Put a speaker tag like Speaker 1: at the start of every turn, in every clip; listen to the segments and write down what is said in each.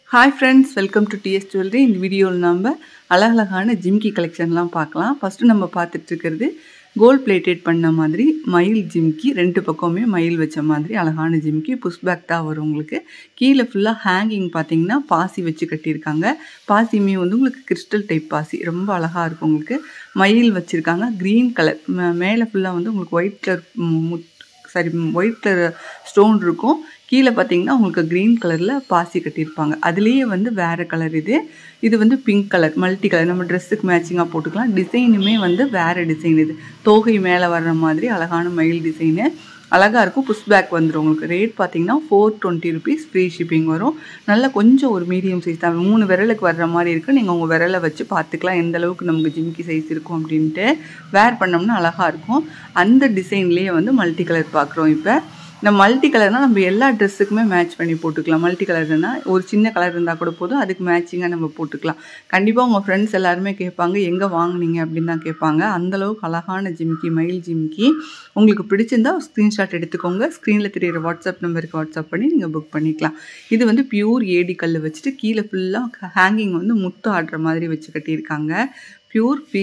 Speaker 1: hi friends welcome to DS jewellery இந்த வீடியோவில் நம்ம அழகழகான ஜிம்கி கலெக்ஷன்லாம் பார்க்கலாம் ஃபஸ்ட்டு நம்ம பார்த்துட்டு இருக்கிறது கோல்ட் பிளேட்டட் பண்ண மாதிரி மயில் ஜிம்கி ரெண்டு பக்கமுமே மயில் வச்ச மாதிரி அழகான ஜிம்கி புஷ் பேக் தான் வரும் உங்களுக்கு கீழே ஃபுல்லாக ஹேங்கிங் பார்த்தீங்கன்னா பாசி வச்சு கட்டியிருக்காங்க பாசியுமே வந்து உங்களுக்கு கிறிஸ்டல் டைப் பாசி ரொம்ப அழகாக இருக்கும் உங்களுக்கு மயில் வச்சுருக்காங்க க்ரீன் கலர் மேலே ஃபுல்லாக வந்து உங்களுக்கு ஒயிட் கலர் முத் சாரி ஒயிட் கலர் ஸ்டோன் இருக்கும் கீழே பார்த்தீங்கன்னா உங்களுக்கு க்ரீன் கலரில் பாசி கட்டியிருப்பாங்க அதுலேயே வந்து வேறு கலர் இது இது வந்து பிங்க் கலர் மல்டி கலர் நம்ம ட்ரெஸ்ஸுக்கு மேட்சிங்காக போட்டுக்கலாம் டிசைனுமே வந்து வேறு டிசைன் இது தோகை மேலே வர்ற மாதிரி அழகான மயில் டிசைனு அழகாக இருக்கும் புஷ் பேக் வந்துடும் உங்களுக்கு ரேட் பார்த்தீங்கன்னா four twenty rupees free shipping வரும் நல்லா கொஞ்சம் ஒரு மீடியம் சைஸ் தான் மூணு விரலுக்கு வர்ற மாதிரி இருக்குது நீங்கள் உங்கள் விரலை வச்சு பார்த்துக்கலாம் எந்த அளவுக்கு நமக்கு ஜிம்கி சைஸ் இருக்கும் அப்படின்ட்டு வேர் பண்ணோம்னா அழகாக இருக்கும் அந்த டிசைன்லேயே வந்து மல்டி கலர் பார்க்குறோம் இப்போ இந்த மல்டி கலர்னால் நம்ம எல்லா ட்ரெஸ்ஸுக்குமே மேட்ச் பண்ணி போட்டுக்கலாம் மல்டி கலர்னா ஒரு சின்ன கலர் இருந்தால் கூட போதும் அதுக்கு மேட்சிங்காக நம்ம போட்டுக்கலாம் கண்டிப்பாக உங்கள் ஃப்ரெண்ட்ஸ் எல்லாருமே கேட்பாங்க எங்கே வாங்குனீங்க அப்படின்னு தான் கேட்பாங்க அந்தளவுக்கு அழகான ஜிம்கி மயில் ஜிம்கி உங்களுக்கு பிடிச்சிருந்தா ஒரு ஸ்க்ரீன்ஷாட் எடுத்துக்கோங்க ஸ்க்ரீனில் தெரியிற வாட்ஸ்அப் நம்பருக்கு வாட்ஸ்அப் பண்ணி நீங்கள் புக் பண்ணிக்கலாம் இது வந்து பியூர் ஏடி கல் வச்சுட்டு கீழே ஃபுல்லாக ஹேங்கிங் வந்து முத்து ஆடுற மாதிரி வச்சு கட்டியிருக்காங்க பியூர் பி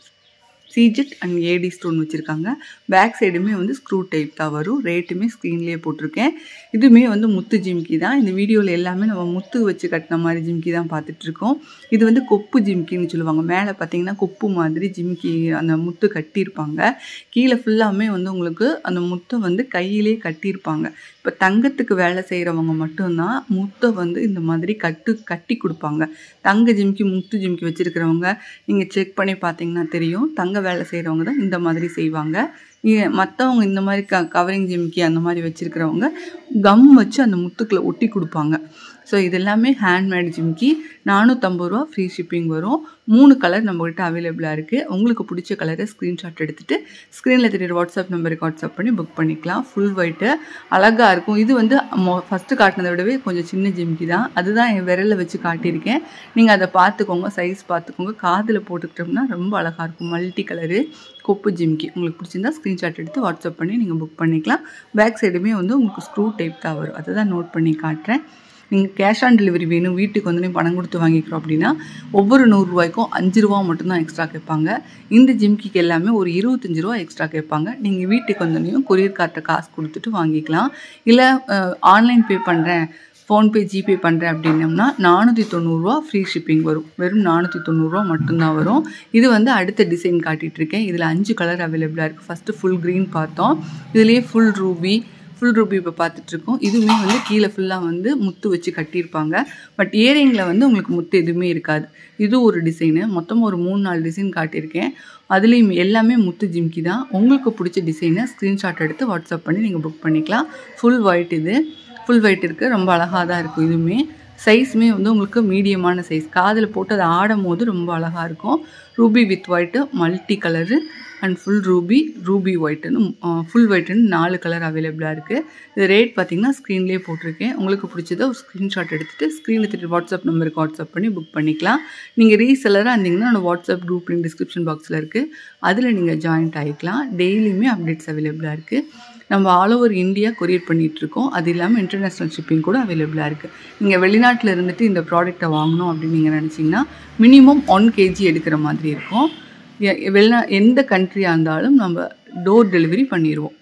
Speaker 1: சீஜெட் அண்ட் ஏடி ஸ்டோன் வச்சுருக்காங்க பேக் சைடுமே வந்து ஸ்க்ரூ டைப் தான் வரும் ரேட்டுமே ஸ்க்ரீன்லேயே போட்டிருக்கேன் இதுவுமே வந்து முத்து ஜிம்கி தான் இந்த வீடியோவில் எல்லாமே நம்ம முத்து வச்சு கட்டின மாதிரி ஜிம்கி தான் பார்த்துட்ருக்கோம் இது வந்து கொப்பு ஜிம்கின்னு சொல்லுவாங்க மேலே பார்த்தீங்கன்னா கொப்பு மாதிரி ஜிம்கி அந்த முத்து கட்டியிருப்பாங்க கீழே ஃபுல்லாமே வந்து உங்களுக்கு அந்த முத்தை வந்து கையிலே கட்டியிருப்பாங்க இப்போ தங்கத்துக்கு வேலை செய்கிறவங்க மட்டும்தான் முத்தை வந்து இந்த மாதிரி கட்டு கட்டி கொடுப்பாங்க தங்க ஜிம்கி முத்து ஜிம்கி வச்சுருக்கிறவங்க நீங்கள் செக் பண்ணி பார்த்தீங்கன்னா தெரியும் தங்க வேலை செய்கிறவங்க தான் இந்த மாதிரி செய்வாங்க மற்றவங்க இந்த மாதிரி க கவரிங் ஜிம்கி அந்த மாதிரி வச்சுருக்கிறவங்க கம் வச்சு அந்த முத்துக்களை ஒட்டி கொடுப்பாங்க ஸோ இது எல்லாமே ஹேண்ட்மேட் ஜிம்கி நானூற்றம்பது ரூபா ஃப்ரீ ஷிப்பிங் வரும் மூணு கலர் நம்மகிட்ட அவைலபிளாக இருக்குது உங்களுக்கு பிடிச்ச கலரை ஸ்க்ரீன்ஷாட் எடுத்துகிட்டு ஸ்க்ரீனில் தெரியுற வாட்ஸ்அப் நம்பருக்கு வாட்ஸ்அப் பண்ணி புக் பண்ணிக்கலாம் ஃபுல் ஒயிட்டு அழகாக இருக்கும் இது வந்து ஃபஸ்ட்டு காட்டினதை விடவே கொஞ்சம் சின்ன ஜிம்கி தான் அதுதான் என் விரலில் வச்சு காட்டியிருக்கேன் நீங்கள் அதை பார்த்துக்கோங்க சைஸ் பார்த்துக்கோங்க காதில் போட்டுக்கிட்டோம்னா ரொம்ப அழகாக இருக்கும் மல்டி கலரு கொப்பு ஜிம்கி உங்களுக்கு பிடிச்சிருந்தா ஸ்க்ரீன்ஷாட் எடுத்து வாட்ஸ்அப் பண்ணி நீங்கள் புக் பண்ணிக்கலாம் பேக் சைடுமே வந்து உங்களுக்கு ஸ்க்ரூ டைப் தான் வரும் அதை தான் நோட் பண்ணி காட்டுறேன் நீங்கள் கேஷ் ஆன் டெலிவரி வேணும் வீட்டுக்கு வந்து பணம் கொடுத்து வாங்கிக்கிறோம் அப்படின்னா ஒவ்வொரு நூறுரூவாய்க்கும் அஞ்சு ரூபா மட்டும்தான் எக்ஸ்ட்ரா கேட்பாங்க இந்த ஜிம்கிக்கு எல்லாமே ஒரு இருபத்தஞ்சி ரூபா எக்ஸ்ட்ரா கேட்பாங்க நீங்கள் வீட்டுக்கு வந்தோடனையும் கொரியர் கார்ட்டை காசு கொடுத்துட்டு வாங்கிக்கலாம் இல்லை ஆன்லைன் பே பண்ணுறேன் ஃபோன்பே ஜிபே பண்ணுறேன் அப்படின்னம்னா நானூற்றி தொண்ணூறுரூவா ஃப்ரீ ஷிப்பிங் வரும் வெறும் நானூற்றி தொண்ணூறுரூவா மட்டும்தான் வரும் இது வந்து அடுத்த டிசைன் காட்டிகிட்ருக்கேன் இதில் அஞ்சு கலர் அவைலபிளாக இருக்குது ஃபஸ்ட்டு ஃபுல் க்ரீன் பார்த்தோம் இதுலேயே ஃபுல் ரூபி ஃபுல் ரூபி இப்போ பார்த்துட்ருக்கோம் இதுவுமே வந்து கீழே ஃபுல்லாக வந்து முத்து வச்சு கட்டியிருப்பாங்க பட் இயரிங்கில் வந்து உங்களுக்கு முத்து எதுவுமே இருக்காது இது ஒரு டிசைனு மொத்தமாக ஒரு மூணு நாலு டிசைன் காட்டியிருக்கேன் அதுலேயும் எல்லாமே முத்து ஜிம்கி தான் உங்களுக்கு பிடிச்ச டிசைனை ஸ்க்ரீன்ஷாட் எடுத்து வாட்ஸ்அப் பண்ணி நீங்கள் புக் பண்ணிக்கலாம் ஃபுல் ஒயிட் இது ஃபுல் ஒயிட் இருக்குது ரொம்ப அழகாக தான் இருக்கும் இதுவுமே சைஸுமே வந்து உங்களுக்கு மீடியமான சைஸ் காதில் போட்டு அதை ஆடும் போது ரொம்ப அழகாக இருக்கும் ruby with white multi colour and full ruby ruby ஒயிட்டுன்னு ஃபுல் ஒயிட்டுன்னு நாலு கலர் அவைலபிளாக இருக்குது இது ரேட் பார்த்தீங்கன்னா ஸ்க்ரீன்லேயே போட்டிருக்கேன் உங்களுக்கு பிடிச்சதை ஒரு ஸ்க்ரீன்ஷாட் எடுத்துகிட்டு ஸ்க்ரீனில் திட்டு வாட்ஸ்அப் நம்பருக்கு வாட்ஸ்அப் பண்ணி புக் பண்ணிக்கலாம் நீங்கள் ரீசெல்லராக இருந்தீங்கன்னா என்னோடய வாட்ஸ்அப் குரூப் லிங்க் டிஸ்கிரிப்ஷன் பாக்ஸில் இருக்குது அதில் நீங்கள் ஜாயின்ட் ஆகிக்கலாம் டெய்லியுமே அப்டேட்ஸ் அவைலபிளாக இருக்குது நம்ம ஆல் ஓவர் இந்தியா கொரியர் பண்ணிகிட்ருக்கோம் அது இல்லாமல் இன்டர்நேஷ்னல் ஷிப்பிங் கூட அவைலபிளாக இருக்குது நீங்கள் வெளிநாட்டில் இருந்துட்டு இந்த ப்ராடக்ட்டை வாங்கணும் அப்படின்னு நீங்கள் நினச்சிங்கன்னா மினிமம் ஒன் கேஜி எடுக்கிற மாதிரி இருக்கும் வெளிநா எந்த கண்ட்ரியாக இருந்தாலும் நம்ம டோர் டெலிவரி பண்ணிடுவோம்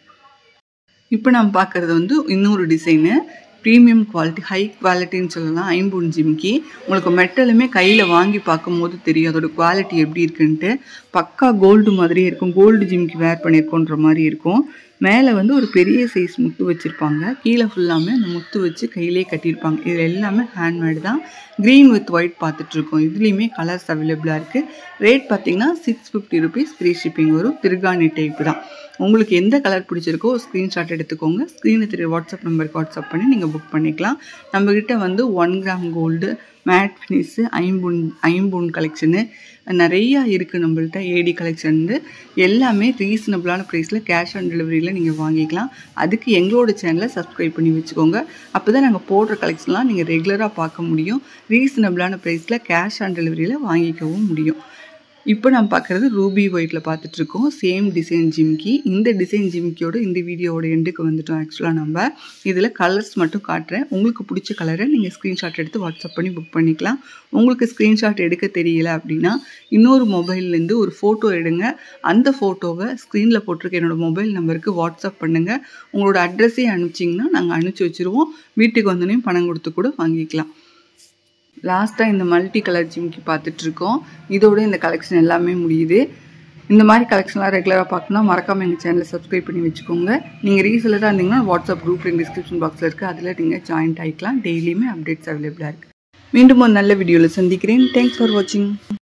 Speaker 1: இப்போ நம்ம பார்க்குறது வந்து இன்னொரு டிசைனு ப்ரீமியம் குவாலிட்டி ஹை குவாலிட்டின்னு சொல்லலாம் ஐம்பூன் ஜிம்கி உங்களுக்கு மெட்டலுமே கையில் வாங்கி பார்க்கும்போது தெரியும் அதோட குவாலிட்டி எப்படி இருக்குன்ட்டு பக்கா கோல்டு மாதிரியே இருக்கும் கோல்டு ஜிம்கி வேர் பண்ணியிருக்கோன்ற மாதிரி இருக்கும் மேலே வந்து ஒரு பெரிய சைஸ் முத்து வச்சுருப்பாங்க கீழே ஃபுல்லாமே அந்த முத்து வச்சு கையிலே கட்டியிருப்பாங்க இது எல்லாமே ஹேண்ட்மேடு தான் க்ரீன் வித் ஒயிட் பார்த்துட்ருக்கோம் இதுலேயுமே கலர்ஸ் அவைலபிளாக இருக்குது ரேட் பார்த்தீங்கன்னா six fifty rupees free shipping வரும் திருகாணி டைப் தான் உங்களுக்கு எந்த கலர் பிடிச்சிருக்கோ ஸ்க்ரீன்ஷாட் எடுத்துக்கோங்க ஸ்க்ரீனில் தெரிய வாட்ஸ்அப் நம்பருக்கு வாட்ஸ்அப் பண்ணி நீங்கள் புக் பண்ணிக்கலாம் நம்மக்கிட்ட வந்து one gram gold matte finish ஐம்பூன் ஐம்பூன் கலெக்ஷனு நிறையா இருக்குது நம்மள்ட்ட ஏடி கலெக்ஷன் எல்லாமே ரீசனபிளான ப்ரைஸில் கேஷ் ஆன் டெலிவரியில் நீங்கள் வாங்கிக்கலாம் அதுக்கு எங்களோட சேனலை சப்ஸ்கிரைப் பண்ணி வச்சுக்கோங்க அப்போ தான் நாங்கள் போடுற கலெக்ஷன்லாம் நீங்கள் ரெகுலராக பார்க்க முடியும் ரீசனபிளான ப்ரைஸில் கேஷ் ஆன் டெலிவரியில் வாங்கிக்கவும் முடியும் இப்போ நம்ம பார்க்குறது ரூபி ஒயிட்டில் பார்த்துட்ருக்கோம் சேம் டிசைன் ஜிம்கி இந்த டிசைன் ஜிம்கியோட இந்த வீடியோவோட எண்டுக்கு வந்துட்டோம் ஆக்சுவலாக நம்ம இதில் கலர்ஸ் மட்டும் காட்டுறேன் உங்களுக்கு பிடிச்ச கலரை நீங்கள் ஸ்க்ரீன்ஷாட் எடுத்து வாட்ஸ்அப் பண்ணி புக் பண்ணிக்கலாம் உங்களுக்கு ஸ்க்ரீன்ஷாட் எடுக்க தெரியல அப்படின்னா இன்னொரு மொபைல்லேருந்து ஒரு ஃபோட்டோ எடுங்க அந்த ஃபோட்டோவை ஸ்க்ரீனில் போட்டிருக்க என்னோடய மொபைல் நம்பருக்கு வாட்ஸ்அப் பண்ணுங்கள் உங்களோட அட்ரஸே அனுப்பிச்சிங்கன்னா நாங்கள் அனுப்பிச்சி வச்சுருவோம் வீட்டுக்கு வந்தோடனே பணம் கொடுத்து கூட வாங்கிக்கலாம் லாஸ்ட்டாக இந்த மல்டி கலர் ஜிம்கி பார்த்துட்ருக்கோம் இதோட இந்த கலெக்ஷன் எல்லாமே முடியுது இந்த மாதிரி கலெக்ஷன்லாம் ரெகுலராக பார்க்கணும்னா மறக்காமல் எங்கள் சேனலை சப்ஸ்கிரைப் பண்ணி வச்சுக்கோங்க நீங்கள் ரீசெலராக இருந்தீங்கன்னா வாட்ஸ்அப் குரூப் டிஸ்கிரிப்ஷன் பாக்ஸில் இருக்குது அதில் நீங்கள் ஜாயின்ட் ஆகிக்கலாம் டெய்லியுமே அப்டேட்ஸ் அவைலபிளாக இருக்குது மீண்டும் ஒரு நல்ல வீடியோவில் சந்திக்கிறேன் தேங்க்ஸ் ஃபார் வாட்சிங்